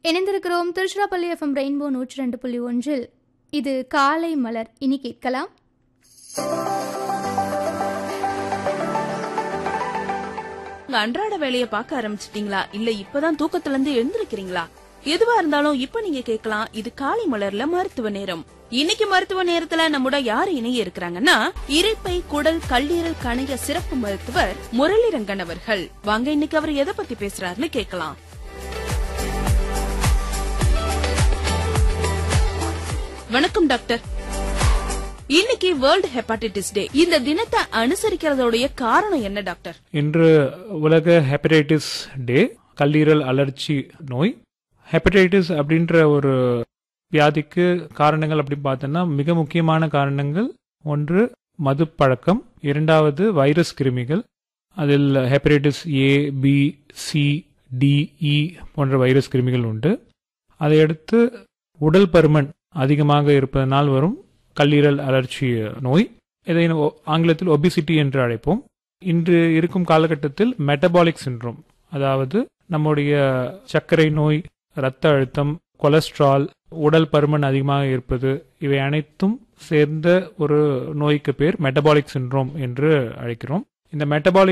இணைந்திருக்கிறோம் Tiruchirappalli FM rainbow நூற்றி ரெண்டு புள்ளி ஒன்றில் இது காலை மலர் இனி கேட்கலாம் உங்க அன்றாட வேலைய பார்க்க ஆரம்பிச்சிட்டீங்களா இல்ல இப்பதான் தூக்கத்துல இருந்து எழுந்திருக்கிறீங்களா எதுவா இருந்தாலும் இப்ப நீங்க கேட்கலாம் இது காலை மலர்ல மருத்துவ நேரம் இன்னைக்கு மருத்துவ நேரத்துல நம்மோட யாரு இணைய இருக்கிறாங்கன்னா இரைப்பை குடல் கல்லீரல் கணைய சிறப்பு மருத்துவர் முரளிரங்கன் அவர்கள் வாங்க இன்னைக்கு அவர் எதை பத்தி பேசுறாருன்னு கேட்கலாம் வணக்கம் டாக்டர் இன்னைக்கு வேர்ல்ட் ஹெப்பாட்டிட்டிஸ் டே இந்த தினத்தை அனுசரிக்கிறதோடைய காரணம் என்ன டாக்டர் இன்று உலக ஹெப்படைட்டிஸ் டே கல்லீரல் அலர்ச்சி நோய் ஹெப்படைட்டிஸ் அப்படின்ற ஒரு வியாதிக்கு காரணங்கள் அப்படி பார்த்தோன்னா மிக முக்கியமான காரணங்கள் ஒன்று மது பழக்கம் இரண்டாவது வைரஸ் கிருமிகள் அதில் hepatitis A B C D E போன்ற வைரஸ் கிருமிகள் உண்டு அதையடுத்து உடல் பருமன் அதிகமாக இருப்பதனால் வரும் கல்லீரல் அலர்ச்சி நோய் இதை ஒ- ஆங்கிலத்தில் ஒபிசிட்டி என்று அழைப்போம் இன்று இருக்கும் காலகட்டத்தில் மெட்டபாலிக் சிண்ட்ரோம் அதாவது நம்முடைய சர்க்கரை நோய் இரத்த அழுத்தம் கொலஸ்ட்ரால் உடல் பருமன் அதிகமாக இருப்பது இவை அனைத்தும் சேர்ந்த ஒரு நோய்க்கு பேர் மெட்டபாலிக் சிண்ட்ரோம் என்று அழைக்கிறோம் இந்த மெட்டபாலிக்